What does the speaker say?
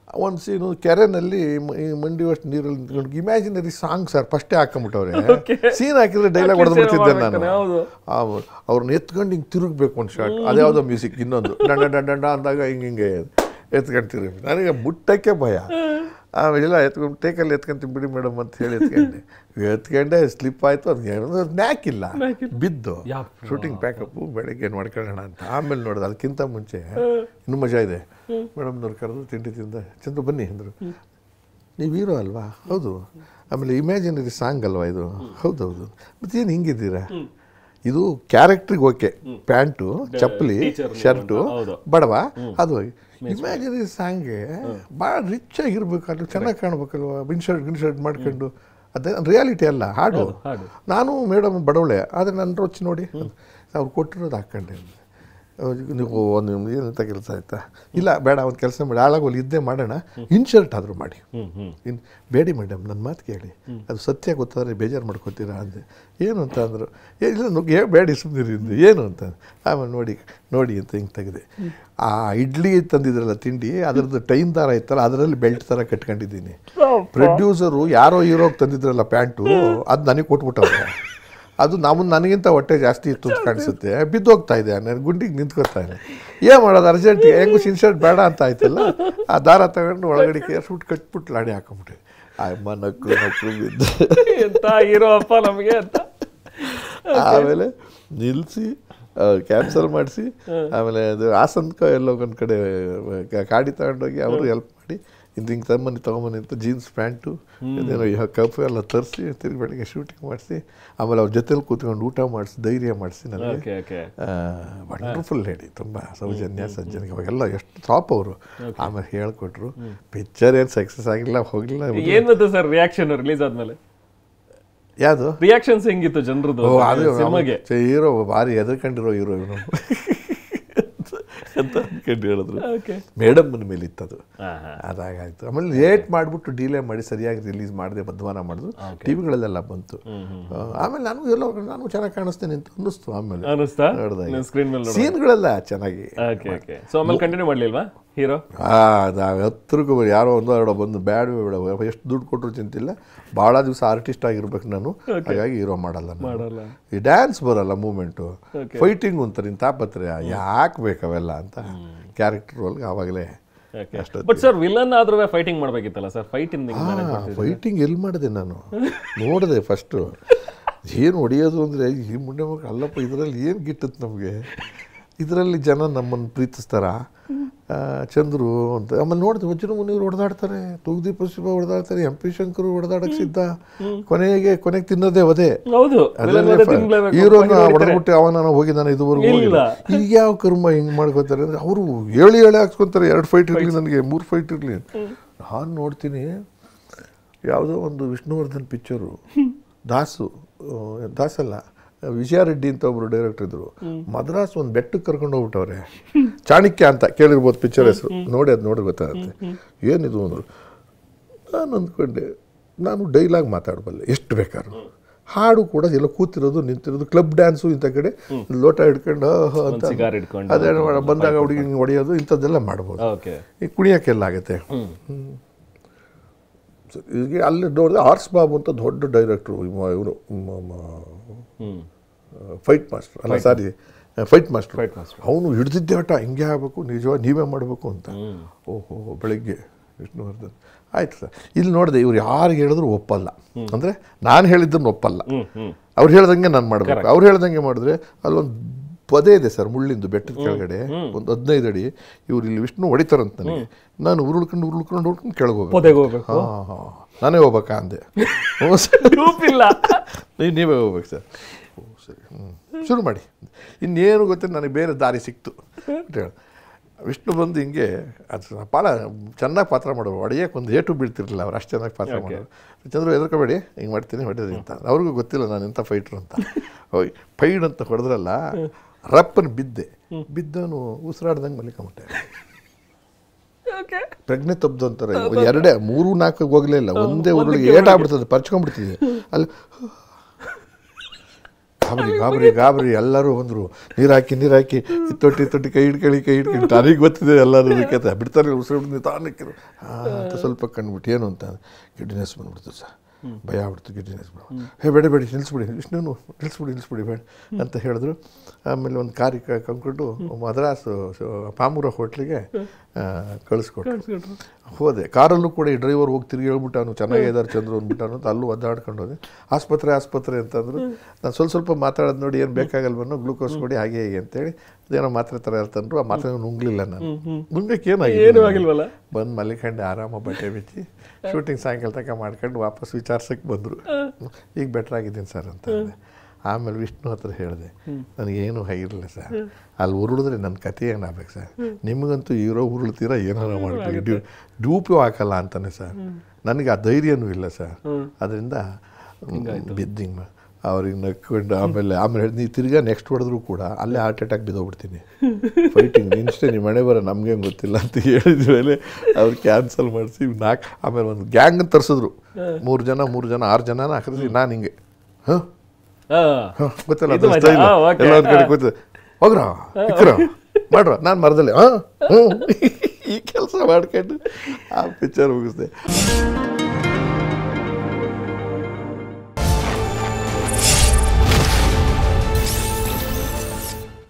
ಒಂದು ಸೀನು ಕೆರೆನಲ್ಲಿ ಮ- ಈ ಮಂಡಿ ಅಷ್ಟು ನೀರಲ್ಲಿ ನಿಂತ್ಕೊಂಡು ಇಮ್ಯಾಜಿನರಿ ಸಾಂಗ್ ಸರ್ ಫಸ್ಟೇ ಹಾಕೊಂಬಿಟ್ಟವ್ರೆ ಸೀನ್ ಹಾಕಿದ್ರೆ ಡೈಲಾಗ್ ಹೊಡೆದ್ಬಿಡ್ತಿದ್ದೆ ನಾನು ಹೌದು. ಅವ್ರು- ಅವ್ರನ್ನ ಎತ್ಕೊಂಡು ಹಿಂಗೆ ತಿರುಗಬೇಕು ಒಂದು ಶಾರ್ಟ್ ಅದ್ಯಾವುದೋ ಮ್ಯೂಸಿಕ್ ಇನ್ನೊಂದು ದಂಡ ದಂಡ ದಂಡ ಅಂದಾಗ ಹಿಂಗೆ ಹಿಂಗೆ ಎತ್ಕೊಂಡು ತಿರುಗಿ ನನಗೆ ಮುಟ್ಟಕ್ಕೆ ಭಯ ಆಮೇಲೆಲ್ಲ ಎತ್ಕೊಂಡು ಟೇಕಲ್ಲಿ ಎತ್ಕೊಂತೀನಿ ಬಿಡಿ ಮೇಡಮ್ ಅಂತ ಹೇಳಿ ಎತ್ಕೊಂಡೆ ಎತ್ಕೊಂಡೆ ಸ್ಲಿಪ್ ಆಯಿತು ಅದು ನ್ಯಾಕ್ ಇಲ್ಲ ಬಿದ್ದು ಯಪ್ಪ. ಶೂಟಿಂಗ್ ಪ್ಯಾಕಪ್ಪು ಬೆಳಗ್ಗೆ ಮಾಡ್ಕೊಳ್ಳೋಣ ಅಂತ ಆಮೇಲೆ ನೋಡಿದೆ ಅದಕ್ಕಿಂತ ಮುಂಚೆ ಇನ್ನೂ ಮಜಾ ಇದೆ ಮೇಡಮ್ನವ್ರು ಕರೆದು ತಿಂಡಿ ತಿಂದ ಚಂದ್ರು ಬನ್ನಿ ಅಂದರು ನೀವು ಹೀರೋ ಅಲ್ವಾ ಹೌದು ಆಮೇಲೆ ಇಮ್ಯಾಜಿನರಿ ಸಾಂಗ್ ಅಲ್ವಾ ಇದು ಹೌದೌದು ಮತ್ತೇನು ಹಿಂಗಿದ್ದೀರಾ ಇದು ಕ್ಯಾರೆಕ್ಟ್ರಿಗೆ ಓಕೆ ಪ್ಯಾಂಟು ಚಪ್ಪಲಿ teacher ಶರ್ಟು ಹೌದು. ಬಡವ ಅದು ಇಮ್ಯಾಜಿನರಿ ಸಾಂಗ್ಗೆ ಭಾಳ ರಿಚ್ ಆಗಿರ್ಬೇಕು ಅದು ಚೆನ್ನಾಗಿ ಕಾಣ್ಬೇಕಲ್ವ ಬಿನ್ಶರ್ಟ್ ಗಿನ್ಶರ್ಟ್ ಮಾಡ್ಕೊಂಡು ಅದೇ ರಿಯಾಲಿಟಿ ಅಲ್ಲ ಹಾಡು ಹಾಡು. ನಾನು ಮೇಡಮ್ ಬಡವಳೆ ಆದರೆ ನನ್ನ ರುಚಿ ನೋಡಿ ಅವ್ರು ಕೊಟ್ಟಿರೋದು ಹಾಕ್ಕೊಂಡೆ ಅವ್ರು ನೀವು ಒಂದು ಏನಂತ ಕೆಲಸ ಆಯ್ತಾ ಇಲ್ಲ ಬೇಡ ಒಂದು ಕೆಲಸ ಮಾಡಿ ಹಾಳಾಗೋಲಿ ಇದ್ದೇ ಮಾಡೋಣ ಇನ್ಶರ್ಟ್ ಆದರೂ ಮಾಡಿ ಹ್ಮ್ ಹ್ಮ್ ಇನ್ ಬೇಡಿ ಮೇಡಮ್ ನನ್ನ ಮಾತು ಕೇಳಿ ಅದು ಸತ್ಯ ಗೊತ್ತಾದ್ರೆ ಬೇಜಾರು ಮಾಡ್ಕೋತೀರಾ ಅಂದೆ ಏನು ಅಂತ ಅಂದರು "ಏ, ಇಲ್ಲ ನುಗ್ಗೆ ಬೇಡಿ ಸುಮ್ಮನಿರಿ ಅಂದೆ ಏನು ಅಂತ ಆಮೇಲೆ ನೋಡಿ ನೋಡಿ ಅಂತ ಹಿಂಗೆ ತೆಗೆದೆ ಆ ಇಡ್ಲಿ ತಂದಿದ್ರಲ್ಲ ತಿಂಡಿ ಅದರದ್ದು ಟೈಮ್ ದಾರ ಇತ್ತಲ್ಲ ಅದರಲ್ಲಿ ಬೆಲ್ಟ್ ಥರ ಕಟ್ಕೊಂಡಿದ್ದೀನಿ ಪ್ರೊಡ್ಯೂಸರು ಯಾರೋ ಹೀರೋಗೆ ತಂದಿದ್ರಲ್ಲ ಪ್ಯಾಂಟು ಅದು ನನಗೆ ಕೊಟ್ಬಿಟ್ಟವ್ರೆ ಅದು ನಮ್ಮ ನನಗಿಂತ ಹೊಟ್ಟೆ ಜಾಸ್ತಿ ಇತ್ತು ಅಂತ ಕಾಣಿಸುತ್ತೆ ಬಿದ್ದೋಗ್ತಾ ಇದೆ ನಾನು ಗುಂಡಿಗೆ ನಿಂತ್ಕೊತಾ ಇದೆ ಏನು ಮಾಡೋದು ಅರ್ಜೆಂಟಿಗೆ ಹೆಂಗು ಇನ್ಶರ್ಟ್ ಬೇಡ ಅಂತ ಆಯ್ತಲ್ಲ ಆ ದಾರ ತಗೊಂಡು ಒಳಗಡೆ ಕೇರ್ಸ್ಬಿಟ್ಟು ಕಟ್ಬಿಟ್ಟು ಲಾಡಿ ಹಾಕೊಂಬಿಟ್ಟೆ ಅಮ್ಮ ನಕ್ಕು ನಕ್ಕು ಬಿದ್ದು ಎಂತ ಹೀರೋ ಅಪ್ಪ ನಮಗೆ ಅಂತ ಆಮೇಲೆ ನಿಲ್ಲಿಸಿ ಕ್ಯಾನ್ಸಲ್ ಮಾಡಿಸಿ ಆಮೇಲೆ ಅದು ಹಾಸನ್ಕ ಎಲ್ಲೋ ಒಂದು ಕಡೆ ಗ- ಗಾಡಿ ತಗೊಂಡೋಗಿ ಅವರು ಹೆಲ್ಪ್ ಮಾಡಿ ಇದು ಹಿಂಗೆ ತಗೊಂಬನ್ನಿ ತೊಗೊಂಬನ್ನಿ ಅಂತ ಜೀನ್ಸ್ ಪ್ಯಾಂಟು ಅದೇನೋ ಕಪ್ಪು ಎಲ್ಲ ತರಿಸಿ ತಿರುಗಿ ಬೆಳಗ್ಗೆ ಶೂಟಿಂಗ್ ಮಾಡಿಸಿ ಆಮೇಲೆ ಅವ್ರ ಜೊತೆಲಿ ಕೂತ್ಕೊಂಡು ಊಟ ಮಾಡಿಸಿ ಧೈರ್ಯ ಮಾಡಿಸಿ ನನಗೆ ಓಕೆ ಓಕೆ ವಂಡರ್ಫುಲ್ ಲೇಡಿ ತುಂಬ ಸೌಜನ್ಯ ಸಜ್ಜನಿಗೆ ಅವಾಗೆಲ್ಲ ಎಷ್ಟು ಟಾಪ್ ಅವರು ಆಮೇಲೆ ಹೇಳ್ಕೊಟ್ರು ಪಿಕ್ಚರ್ ಏನು ಸಕ್ಸಸ್ ಆಗಿಲ್ಲ ಹೋಗಲಿಲ್ಲ ಏನ್ ಬಂತು ಸರ್ ರಿಯಾಕ್ಷನ್ ರಿಲೀಸ್ ಆದ್ಮೇಲೆ ಯಾವುದು ರಿಯಾಕ್ಷನ್ಸ್ ಹೆಂಗಿತ್ತು ಜನರದ್ದು ಓ ಅದು ಸಿನಿಮಾಗೆ ಹೀರೋ ಭಾರಿ ಎದರ್ಕೊಂಡಿರೋ ಹೀರೋ ಇವನು ಅಂತ ಅನ್ಕೊಂಡು ಹೇಳಿದ್ರು ಓಕೆ ಮೇಡಮ್ಮನ ಮೇಲೆ ಇತ್ತದು ಹಾ ಹಾ ಅದಾಗಾಯ್ತು ಆಮೇಲೆ ಲೇಟ್ ಮಾಡಿಬಿಟ್ಟು ಡಿಲೇ ಮಾಡಿ ಸರಿಯಾಗಿ ರಿಲೀಸ್ ಮಾಡಿದೆ ಬದ್ವಾನ ಮಾಡಿದ್ರು ಟಿ ವಿಗಳಲ್ಲೆಲ್ಲ ಬಂತು ಆ, ಆಮೇಲೆ ನಾನು ಎಲ್ಲೋ ನಾನು ಚೆನ್ನಾಗಿ ಕಾಣಿಸ್ತೇನೆ ಅಂತ ಅನ್ನಿಸ್ತು ಆಮೇಲೆ ಅನಿಸ್ತಾ ನೋಡ್ದಾಗ. ಸ್ಕ್ರೀನ್ ಮೇಲೆ ನೋಡ ಸೀನ್ಗಳೆಲ್ಲ ಚೆನ್ನಾಗಿ ಓಕೆ ಓಕೆ ಸೊ ಆಮೇಲೆ ಕಂಟಿನ್ಯೂ ಮಾಡ್ಲಿಲ್ವಾ ಹೀರೋ ಆ ಅದು ಹತ್ರಕ್ಕೂ ಬರೀ ಯಾರೋ ಒಂದೋ ಎರಡೋ ಬಂದು ಬ್ಯಾಡ ಬೇಡ ಎಷ್ಟು ದುಡ್ಡು ಕೊಟ್ಟರು ಚಿಂತಿಲ್ಲ ಭಾಳ ದಿವಸ ಆರ್ಟಿಸ್ಟ್ ಆಗಿರ್ಬೇಕು ನಾನು ಹಾಗಾಗಿ ಹೀರೋ ಮಾಡಲ್ಲ ನಾನು ಮಾಡಲ್ಲ ಈ ಡ್ಯಾನ್ಸ್ ಬರಲ್ಲ ಮೂಮೆಂಟು Okay. ಫೈಟಿಂಗ್ ಅಂತಾರೆ ಇಂಥ ತಾಪತ್ರೆ ಯಾಕೆ ಬೇಕವೆಲ್ಲ ಅಂತ ಕ್ಯಾರೆಕ್ಟರ್ ರೋಲ್ಗೆ ಆವಾಗಲೇ ಅಷ್ಟೊತ್ತು ಬಟ್ ಸರ್ ವಿಲನ್ ಆದ್ರೂ ಫೈಟಿಂಗ್ ಮಾಡ್ಬೇಕಿತ್ತಲ್ಲ ಸರ್ ಫೈಟ್ ಇನ್ ಫೈಟಿಂಗ್ ಎಲ್ಲಿ ಮಾಡಿದೆ ನಾನು ನೋಡಿದೆ ಫಸ್ಟು ಏನು ಹೊಡೆಯೋದು ಅಂದರೆ ಈ ಮುಂಡೆ ಮಕ್ಕಳು ಅಲ್ಲಪ್ಪ ಇದರಲ್ಲಿ ಏನು ಗಿಟ್ಟುತ್ತೆ ನಮಗೆ ಇದರಲ್ಲಿ ಜನ ನಮ್ಮನ್ನು ಪ್ರೀತಿಸ್ತಾರ ಆ, ಚಂದ್ರು ಅಂತ ಆಮೇಲೆ ನೋಡಿದೆ ವಜ್ರ ಮುನಿಯವರು ಹೊಡೆದಾಡ್ತಾರೆ ತೂಗ್ದೀಪ ಶಿವ ಹೊಡೆದಾಡ್ತಾರೆ ಎಂ ಪಿ ಶಂಕರು ಹೊಡೆದಾಡಕ್ಕೆ ಸಿದ್ಧ ಕೊನೆಗೆ ಕೊನೆಗೆ ತಿನ್ನೋದೇ ಅದೇ ಹೌದು villain ಮತ್ತೆ ತಿನ್ಲೇಬೇಕು. ಹೀರೋನ ಹೋಗಿ ಹೊಡಿತಾರೆ. ಹೊಡೆದ್ಬಿಟ್ಟು ಅವನ ಹೋಗಿ ನಾನು ಇದುವರೆಗೂ ಇಲ್ಲ. ಹೋಗಿಲ್ಲ ಈಗ ಯಾವ ಕರ್ಮ ಹಿಂಗೆ ಮಾಡ್ಕೋತಾರೆ ಅಂದರೆ ಅವರು ಹೇಳಿ ಹೇಳಿ ಹಾಕ್ಸ್ಕೊತಾರೆ ಎರಡು ಫೈಟ್ ಇರಲಿ ನನಗೆ ಮೂರು ಫೈಟ್ ಇರಲಿ ನಾನು ನೋಡ್ತೀನಿ ಯಾವುದೋ ಒಂದು ವಿಷ್ಣುವರ್ಧನ್ ಪಿಕ್ಚರು ದಾಸು ಆ, ದಾಸಲ್ಲ ವಿಜಯ ರೆಡ್ಡಿ ಅಂತ ಒಬ್ರು ಡೈರೆಕ್ಟರ್ ಇದ್ರು ಮದ್ರಾಸ್ ಒಂದು ಬೆಟ್ಟಕ್ಕೆ ಕರ್ಕೊಂಡು ಹೋಗ್ಬಿಟ್ಟವ್ರೆ ಚಾಣಕ್ಯ ಅಂತ ಕೇಳಿರ್ಬೋದು ಪಿಕ್ಚರ್ ಹೆಸರು ನೋಡಿ ಅದು ನೋಡಿ ಗೊತ್ತಾಗುತ್ತೆ ಏನಿದು ಅಂದರು ನಾನು ಅಂದ್ಕೊಂಡೆ ನಾನು ಡೈಲಾಗ್ ಮಾತಾಡಬಲ್ಲೆ ಎಷ್ಟು ಬೇಕಾದ್ರು ಹಾಡು ಕೂಡ ಎಲ್ಲ ಕೂತಿರೋದು ನಿಂತಿರೋದು ಕ್ಲಬ್ ಡ್ಯಾನ್ಸು ಇಂಥ ಕಡೆ ಲೋಟ ಹಿಡ್ಕೊಂಡು ಆಹ್ ಅಂತ ಸಿಗಾರ್ ಹಿಡ್ಕೊಂಡು ಅದೇ ಬಂದಾಗ ಹುಡುಗಿ ಹಿಂಗೆ ಹೊಡೆಯೋದು ಇಂಥದ್ದೆಲ್ಲ ಮಾಡ್ಬೋದು ಓಕೆ ಈ ಕುಣಿಯೋಕ್ಕೆಲ್ಲ ಆಗುತ್ತೆ ಸೊ ಈಗ ಅಲ್ಲಿ ನೋಡಿದ್ರೆ ಆರ್ಸ್ ಬಾಬು ಅಂತ ದೊಡ್ಡ ಡೈರೆಕ್ಟ್ರು ಇವರು ಹ್ಮ್ ಫೈಟ್ ಮಾಸ್ಟರ್ ಅಲ್ಲ sorry fight master Fight master. ಅವನು ಹಿಡ್ದಿದ್ದೆ ಆಟ ಹಿಂಗೆ ಆಗಬೇಕು ನಿಜವಾಗಿ ನೀವೇ ಮಾಡಬೇಕು ಅಂತ ಓಹೋ ಬೆಳಗ್ಗೆ ವಿಷ್ಣುವರ್ಧನ್ ಆಯ್ತು ಸರ್ ಇಲ್ಲಿ ನೋಡಿದೆ ಇವ್ರು ಯಾರಿಗೆ ಹೇಳಿದ್ರು ಒಪ್ಪಲ್ಲ ಅಂದರೆ ನಾನು ಹೇಳಿದ್ದನ್ನು ಒಪ್ಪಲ್ಲ ಹ್ಮ್ ಹ್ಮ್ ಅವ್ರು ಹೇಳ್ದಂಗೆ ನಾನು ಮಾಡಬೇಕು ಅವ್ರು ಹೇಳ್ದಂಗೆ ಮಾಡಿದ್ರೆ ಅಲ್ಲೊಂದು ಪದೇ ಇದೆ ಸರ್ ಮುಳ್ಳಿಂದು ಬೆಟ್ಟದ ಕೆಳಗಡೆ ಒಂದು ಹದಿನೈದು ಅಡಿ ಇವ್ರು ಇಲ್ಲಿ ವಿಷ್ಣು ಹೊಡಿತಾರಂತ ನನಗೆ ನಾನು ಉರುಳ್ಕೊಂಡು ಉರುಳ್ಕೊಂಡು ಉರುಳ್ಕೊಂಡು ಕೆಳಗೆ ಹೋಗ್ಬೇಕು ಪೊದೆಗೆ ಹೋಗ್ಬೇಕು ಹಾಂ ಹಾಂ ನಾನೇ ಹೋಗ್ಬೇಕಾ ಅಂದೆ ಹ್ಞೂ ಸರ್ ಗ್ರೂಪ್ ಇಲ್ಲ ನೀವು ನೀವೇ ಹೋಗ್ಬೇಕು ಸರ್ ಓ ಸರಿ ಹ್ಞೂ ಶುರು ಮಾಡಿ ಇನ್ನೇನು ಗೊತ್ತಿಲ್ಲ ನನಗೆ ಬೇರೆ ದಾರಿ ಸಿಕ್ತು ಅಂತ ಹೇಳಿ ವಿಷ್ಣು ಬಂದು ಹಿಂಗೆ ಅದು ಭಾಳ ಚೆನ್ನಾಗಿ ಪಾತ್ರ ಮಾಡೋರು ಒಡೆಯಕ್ಕೆ ಒಂದು ಏಟು ಬೀಳ್ತಿರ್ಲಿಲ್ಲ ಅವ್ರು ಅಷ್ಟು ಚೆನ್ನಾಗಿ ಪಾತ್ರ ಮಾಡೋರು ಚಂದ್ರು ಎದುರ್ಕೋಬೇಡಿ ಹಿಂಗೆ ಮಾಡ್ತೀನಿ ಹೊಡೆದ್ರಿ ಅಂತ ಅವ್ರಿಗೂ ಗೊತ್ತಿಲ್ಲ ನಾನು ಎಂಥ ಫೈಟ್ರು ಅಂತ ಹೋಗಿ ಫೈಡ್ ಅಂತ ಹೊಡೆದ್ರಲ್ಲ ರಪ್ಪನ ಬಿದ್ದೆ ಬಿದ್ದವನು ಉಸಿರಾಡ್ದಂಗೆ ಮಲಿಕೊಂಬಿಟ್ಟೆ ಓಕೆ ಪ್ರಜ್ಞೆ ತಪ್ಪದು ಅಂತಾರೆ ಎರಡೇ ಮೂರು ನಾಲ್ಕು ಹೋಗಲೇ ಇಲ್ಲ ಒಂದೇ ಉರುಳಿಗೆ ಏಟಾಗ್ಬಿಡ್ತದೆ ಪರ್ಚ್ಕೊಂಡ್ಬಿಡ್ತಿದೆ ಅಲ್ಲಿ ಗಾಬರಿ ಗಾಬರಿ ಗಾಬರಿ ಎಲ್ಲರೂ ಬಂದರು ನೀರು ಹಾಕಿ ನೀರು ಹಾಕಿ ತೊಟ್ಟಿ ತೊಟ್ಟಿ ಕೈ ಹಿಡ್ಕೊಳ್ಳಿ ಕೈ ಹಿಡ್ಕೊಂಡು ನನಗೆ ಗೊತ್ತಿದೆ ಎಲ್ಲರೂ ಅದಕ್ಕೆ ಬಿಡ್ತಾರೆ ಉಸಿರು ಹಿಡಿದು ತಾನಕ್ಕಿರು ಹಾಂ ಅಂತ ಸ್ವಲ್ಪ ಕಂಡುಬಿಟ್ಟು ಏನು ಅಂತ ಗಿಡ್ಡಿನೆಸ್ ಬಂದ್ಬಿಡ್ತು ಸರ್ ಭಯ ಆಗ್ಬಿಡ್ತು ಗಿಡ್ಡಿನೆಸ್ ಹೇ ಬೇಡ ಬೇಡಿ ನಿಲ್ಲಿಸ್ಬಿಡಿ ವಿಷ್ಣುನು ನಿಲ್ಲಿಸ್ಬಿಡಿ ನಿಲ್ಲಿಸ್ಬಿಡಿ ಬೇಡ ಅಂತ ಹೇಳಿದ್ರು ಆಮೇಲೆ ಒಂದು ಕಾರಿ ಕಂಕೊಂಡು ಮದ್ರಾಸು ಸೊ- ಪಾಮೂರ ಹೋಟ್ಲಿಗೆ ಕಳಿಸ್ಕೊಟ್ರು ಹೋದೆ ಕಾರಲ್ಲೂ ಕೂಡ ಈ ಡ್ರೈವರ್ ಹೋಗಿ ತಿರುಗಿ ಹೇಳ್ಬಿಟ್ಟು ಅವನು ಚೆನ್ನಾಗಿದ್ದಾರೆ ಚಂದ್ರು ಅಂದ್ಬಿಟ್ಟು ಅಂತ ಅಲ್ಲೂ ಒದ್ದಾಡ್ಕೊಂಡು ಹೋದೆ ಆಸ್ಪತ್ರೆ ಆಸ್ಪತ್ರೆ ಅಂತಂದ್ರು ನಾನು ಸ್ವಲ್ಪ ಸ್ವಲ್ಪ ಮಾತಾಡೋದು ನೋಡಿ ಏನು ಬೇಕಾಗಲ್ವನ್ನೋ ಗ್ಲೂಕೋಸ್ ಕೊಡಿ ಹಾಗೆ ಹೀಗೆ ಅಂತೇಳಿ ಅದೇನೋ ಮಾತ್ರೆ ಥರ ಹೇಳ್ತಂದ್ರು ಆ ಮಾತ್ರೆ ನುಂಗ್ಲಿಲ್ಲ ನಾನು ನುಂಗಕ್ಕೆ ಏನು ಏನಾಗಿಲ್ಲ ಆಗಿಲ್ವಲ್ಲ ಬಂದು ಮಲಿಕಂಡು ಆರಾಮ ಬಟ್ಟೆ ಬಿಚ್ಚಿ ಶೂಟಿಂಗ್ ಸಾಯಂಕಾಲ ತನಕ ಮಾಡ್ಕೊಂಡು ವಾಪಸ್ ವಿಚಾರ್ಸಕ್ಕೆ ಬಂದರು ಈಗ ಬೆಟ್ರ್ ಆಗಿದ್ದೀನಿ ಸರ್ ಅಂತ ಅಂದೆ ಆಮೇಲೆ ವಿಷ್ಣು ಹತ್ರ ಹೇಳಿದೆ ನನಗೇನು ಆಗಿರಲಿಲ್ಲ ಸರ್ ಅಲ್ಲಿ ಉರುಳಿದ್ರೆ ನನ್ನ ಕತೆ ಏನಾಗಬೇಕು ಸರ್ ನಿಮಗಂತೂ ಇರೋ ಉರುಳ್ತೀರಾ ಏನಾರ ಮಾಡ್ತೀವಿ ಡ್ಯೂ ಡ್ಯೂಪು ಹಾಕಲ್ಲ ಅಂತಾನೆ ಸರ್ ನನಗೆ ಆ ಧೈರ್ಯನೂ ಇಲ್ಲ ಸರ್ ಅದರಿಂದ ಬಿದ್ದಿಂಗ್ ಮಾ ಅವ್ರಿಗೆ ನಕ್ಕೊಂಡು ಆಮೇಲೆ ಆಮೇಲೆ ಹೇಳಿ ನೀವು ತಿರ್ಗಾ ನೆಕ್ಸ್ಟ್ ಹೊಡೆದ್ರು ಕೂಡ ಅಲ್ಲೇ ಹಾರ್ಟ್ ಅಟ್ಯಾಕ್ ಬಿದ್ದೋಗ್ಬಿಡ್ತೀನಿ ಫೈಟಿಂಗ್ ಇನ್ಸ್ಟೇ ನಿಮ್ಮ ಮನೆ ಬರೋ ನಮಗೆ ಗೊತ್ತಿಲ್ಲ ಅಂತ ಹೇಳಿದ ಮೇಲೆ ಅವ್ರು ಕ್ಯಾನ್ಸಲ್ ಮಾಡಿಸಿ ನಾಲ್ಕು ಆಮೇಲೆ ಒಂದು ಗ್ಯಾಂಗ್ ತರಿಸಿದ್ರು ಮೂರು ಜನ ಮೂರು ಜನ ಆರು ಜನನ ಹಾಕಿದ್ರಿ ನಾನು ಹಿಂಗೆ ಹಾಂ ಆ, ಹಾಂ ಗೊತ್ತಲ್ಲ ಇದು ಅದು ಮಜಾ. style. ಆ, okay. ಎಲ್ಲ ಒಂದು ಕಡೆ ಕೂತು ಹೋಗ್ರ ಇಕ್ರ ಮಾಡ್ರ ನಾನು ಮರದಲ್ಲೇ ಹಾಂ ಹ್ಞೂ ಈ ಕೆಲಸ ಮಾಡ್ಕೊಂಡು ಆ ಪಿಕ್ಚರ್ ಮುಗಿಸ್ದೆ